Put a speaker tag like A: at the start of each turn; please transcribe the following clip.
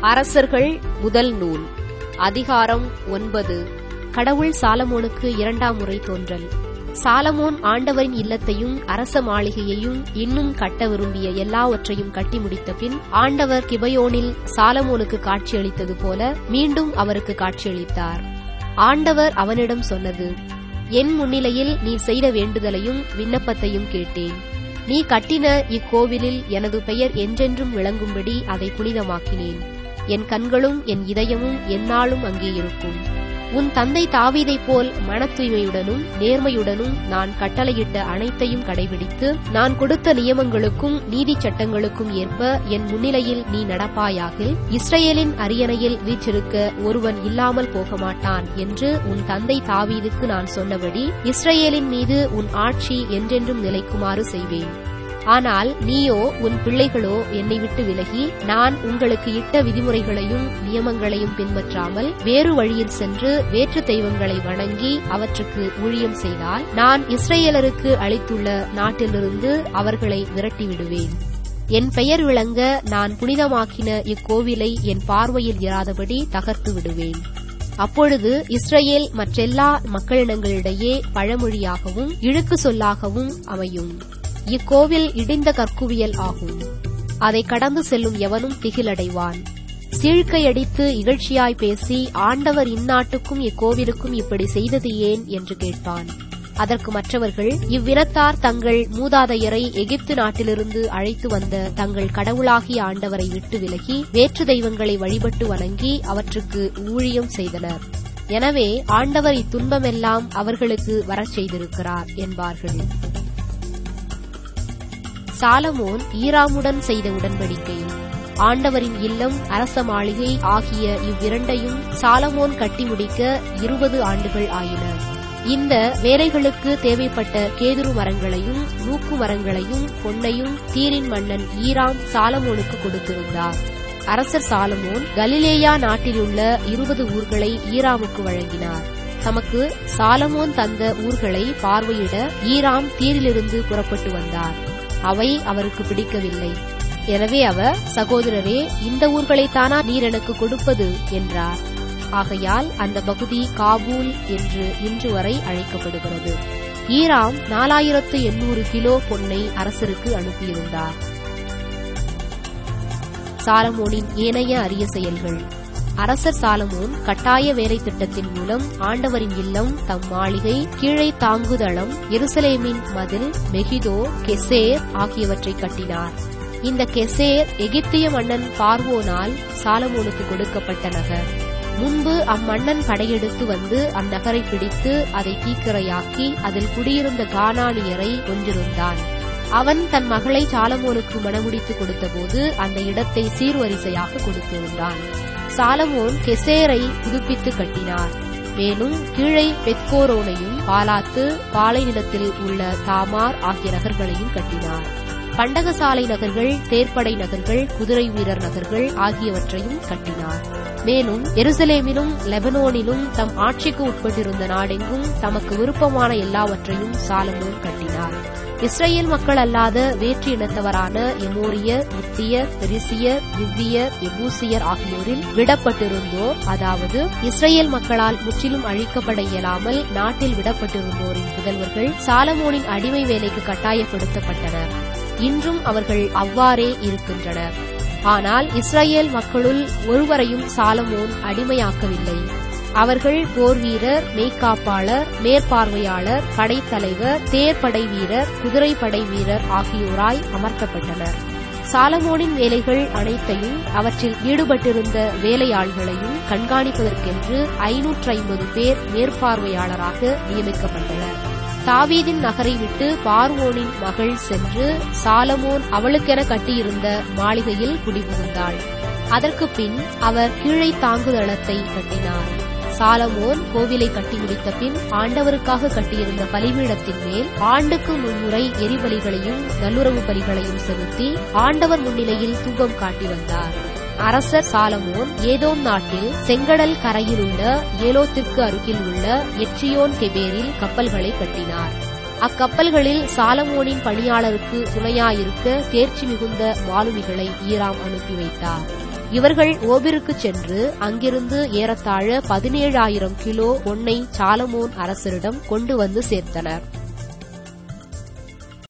A: அரசர்கள் முதல் நூல் அதிகாரம் ஒன்பது கடவுள் சாலமோனுக்கு இரண்டாம் முறை தோன்றல் சாலமோன் ஆண்டவரின் இல்லத்தையும் அரச மாளிகையையும் இன்னும் கட்ட விரும்பிய எல்லாவற்றையும் கட்டி முடித்த பின் ஆண்டவர் கிபயோனில் சாலமோனுக்கு காட்சியளித்தது போல மீண்டும் அவருக்கு காட்சியளித்தார் ஆண்டவர் அவனிடம் சொன்னது என் முன்னிலையில் நீ செய்த வேண்டுதலையும் விண்ணப்பத்தையும் கேட்டேன் நீ கட்டின இக்கோவிலில் எனது பெயர் என்றென்றும் விளங்கும்படி அதை புனிதமாக்கினேன் என் கண்களும் என் இதயமும் எந்நாளும் அங்கே இருக்கும் உன் தந்தை தாவீதைப் போல் மன தூய்மையுடனும் நேர்மையுடனும் நான் கட்டளையிட்ட அனைத்தையும் கடைபிடித்து நான் கொடுத்த நியமங்களுக்கும் நீதி சட்டங்களுக்கும் ஏற்ப என் முன்னிலையில் நீ நடப்பாயாக இஸ்ரேலின் அரியணையில் வீற்றிருக்க ஒருவன் இல்லாமல் போக மாட்டான் என்று உன் தந்தை தாவீதுக்கு நான் சொன்னபடி இஸ்ரேலின் மீது உன் ஆட்சி என்றென்றும் நிலைக்குமாறு செய்வேன் ஆனால் நீயோ உன் பிள்ளைகளோ என்னை விட்டு விலகி நான் உங்களுக்கு இட்ட விதிமுறைகளையும் நியமங்களையும் பின்பற்றாமல் வேறு வழியில் சென்று வேற்று தெய்வங்களை வணங்கி அவற்றுக்கு ஊழியம் செய்தால் நான் இஸ்ரேலருக்கு அளித்துள்ள நாட்டிலிருந்து அவர்களை விரட்டிவிடுவேன் என் பெயர் விளங்க நான் புனிதமாக்கின இக்கோவிலை என் பார்வையில் இராதபடி தகர்த்து விடுவேன் அப்பொழுது இஸ்ரேல் மற்றெல்லா மக்களிடங்களிடையே பழமொழியாகவும் இழுக்கு சொல்லாகவும் அமையும் இக்கோவில் இடிந்த கற்குவியல் ஆகும் அதை கடந்து செல்லும் எவனும் திகிலடைவான் சீழ்க்கையடித்து இகழ்ச்சியாய் பேசி ஆண்டவர் இந்நாட்டுக்கும் இக்கோவிலுக்கும் இப்படி செய்தது ஏன் என்று கேட்பான் அதற்கு மற்றவர்கள் இவ்வினத்தார் தங்கள் மூதாதையரை எகிப்து நாட்டிலிருந்து அழைத்து வந்த தங்கள் கடவுளாகிய ஆண்டவரை விட்டு விலகி வேற்று தெய்வங்களை வழிபட்டு வணங்கி அவற்றுக்கு ஊழியம் செய்தனர் எனவே ஆண்டவர் இத்துன்பமெல்லாம் அவர்களுக்கு வரச் செய்திருக்கிறார் என்பார்கள் சாலமோன் ஈராமுடன் செய்த உடன்படிக்கை ஆண்டவரின் இல்லம் அரச மாளிகை ஆகிய இவ்விரண்டையும் சாலமோன் கட்டி முடிக்க இருபது ஆண்டுகள் ஆயின இந்த வேலைகளுக்கு தேவைப்பட்ட கேதுரு மரங்களையும் நூக்கு மரங்களையும் பொன்னையும் தீரின் மன்னன் ஈராம் சாலமோனுக்கு கொடுத்திருந்தார் அரசர் சாலமோன் கலிலேயா நாட்டிலுள்ள இருபது ஊர்களை ஈராமுக்கு வழங்கினார் தமக்கு சாலமோன் தந்த ஊர்களை பார்வையிட ஈராம் தீரிலிருந்து புறப்பட்டு வந்தார் அவை அவருக்கு பிடிக்கவில்லை எனவே அவர் சகோதரரே இந்த ஊர்களைத்தானா நீர் எனக்கு கொடுப்பது என்றார் ஆகையால் அந்த பகுதி காபூல் என்று இன்று வரை அழைக்கப்படுகிறது ஈராம் நாலாயிரத்து எண்ணூறு கிலோ பொன்னை அரசருக்கு அனுப்பியிருந்தார் சாலமோனின் ஏனைய அரிய செயல்கள் அரசர் சாலமோன் கட்டாய வேலை திட்டத்தின் மூலம் ஆண்டவரின் இல்லம் தம் மாளிகை கீழே தாங்குதளம் எருசலேமின் மதில் மெகிதோ கெசேர் ஆகியவற்றை கட்டினார் இந்த கெசேர் எகிப்திய மன்னன் பார்வோனால் சாலமோனுக்கு கொடுக்கப்பட்ட நகர் முன்பு அம்மன்னன் படையெடுத்து வந்து அந்நகரை பிடித்து அதை தீக்கிரையாக்கி அதில் குடியிருந்த கானானியரை கொன்றிருந்தான் அவன் தன் மகளை சாலமோனுக்கு மணமுடித்து கொடுத்தபோது அந்த இடத்தை சீர்வரிசையாக கொடுத்திருந்தான் சாலமோன் கெசேரை புதுப்பித்து கட்டினார் மேலும் கீழே பெத்கோரோனையும் பாலாத்து பாலை நிலத்தில் உள்ள தாமார் ஆகிய நகர்களையும் கட்டினார் பண்டகசாலை நகர்கள் தேர்ப்படை நகர்கள் குதிரை வீரர் நகர்கள் ஆகியவற்றையும் கட்டினார் மேலும் எருசலேமிலும் லெபனோனிலும் தம் ஆட்சிக்கு உட்பட்டிருந்த நாடெங்கும் தமக்கு விருப்பமான எல்லாவற்றையும் சாலமோன் கட்டினார் இஸ்ரேல் மக்கள் அல்லாத வேற்று இனத்தவரான எமோரியர் இத்தியர் பெரிசியர் விவ்வியர் எபூசியர் ஆகியோரில் விடப்பட்டிருந்தோர் அதாவது இஸ்ரேல் மக்களால் முற்றிலும் அழிக்கப்பட இயலாமல் நாட்டில் விடப்பட்டிருந்தோரின் புதல்வர்கள் சாலமோனின் அடிமை வேலைக்கு கட்டாயப்படுத்தப்பட்டனர் இன்றும் அவர்கள் அவ்வாறே இருக்கின்றனர் ஆனால் இஸ்ரேல் மக்களுள் ஒருவரையும் சாலமோன் அடிமையாக்கவில்லை அவர்கள் போர் வீரர் மெய்காப்பாளர் மேற்பார்வையாளர் படைத்தலைவர் தேர்ப்படை வீரர் குதிரை படை வீரர் ஆகியோராய் அமர்த்தப்பட்டனர் சாலமோனின் வேலைகள் அனைத்தையும் அவற்றில் ஈடுபட்டிருந்த வேலையாள்களையும் கண்காணிப்பதற்கென்று ஐநூற்று ஐம்பது பேர் மேற்பார்வையாளராக நியமிக்கப்பட்டனர் தாவீதின் நகரை விட்டு பார்வோனின் மகள் சென்று சாலமோன் அவளுக்கென கட்டியிருந்த மாளிகையில் குடிபுகுந்தாள் அதற்கு பின் அவர் கீழே தாங்குதளத்தை கட்டினார் சாலமோன் கோவிலை கட்டி முடித்த பின் ஆண்டவருக்காக கட்டியிருந்த பலிபீடத்தின் மேல் ஆண்டுக்கு மும்முறை எரிபலிகளையும் நல்லுறவு பலிகளையும் செலுத்தி ஆண்டவர் முன்னிலையில் தூபம் காட்டி வந்தார் அரசர் சாலமோன் ஏதோம் நாட்டில் செங்கடல் கரையில் உள்ள ஏலோத்திற்கு அருகில் உள்ள எட்ரியோன் கெபேரில் கப்பல்களை கட்டினார் அக்கப்பல்களில் சாலமோனின் பணியாளருக்கு துணையாயிருக்க தேர்ச்சி மிகுந்த மாலுமிகளை ஈராம் அனுப்பி வைத்தார் இவர்கள் ஓபிருக்கு சென்று அங்கிருந்து ஏறத்தாழ பதினேழாயிரம் கிலோ பொன்னை சாலமோன் அரசரிடம் கொண்டு வந்து சேர்த்தனர்